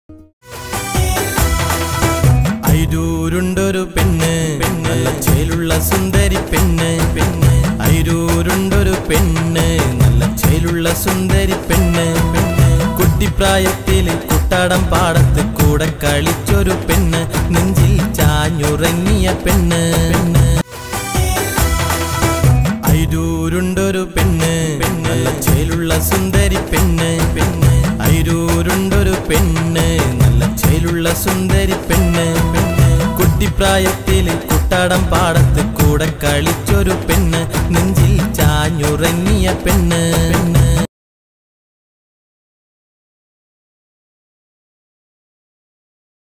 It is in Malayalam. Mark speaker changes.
Speaker 1: ഐരൂരുണ്ടൊരു പെണ്ണ് നല്ല ചേലുള്ള സുന്ദരി പെണ്ണ് പെണ്ണ് ഐരൂരുണ്ടൊരു പെണ്ണ് നല്ല ചേലുള്ള സുന്ദരി പെണ്ണ് കുട്ടിപ്രായത്തില് കുട്ടാടം പാടത്ത് കൂടെ കളിച്ചൊരു പെണ്ണ് നെഞ്ചിൽ ചാഞ്ഞുറങ്ങിയ പെണ്ണ് ഐരൂരുണ്ടൊരു പെണ്ണ് നല്ല ചേലുള്ള സുന്ദരി പെണ്ണ് പെണ്ണ് ഐരൂരുണ്ടൊരു പെണ്ണ് നല്ല ചേലുള്ള സുന്ദരി പെണ്ണ് കുട്ടിപ്രായത്തില് കുട്ടാടം പാടത്ത് കൂടെ കളിച്ചൊരു പെണ്ണ് നെഞ്ചിൽ ചാഞ്ഞുറങ്ങിയ പെണ്ണ്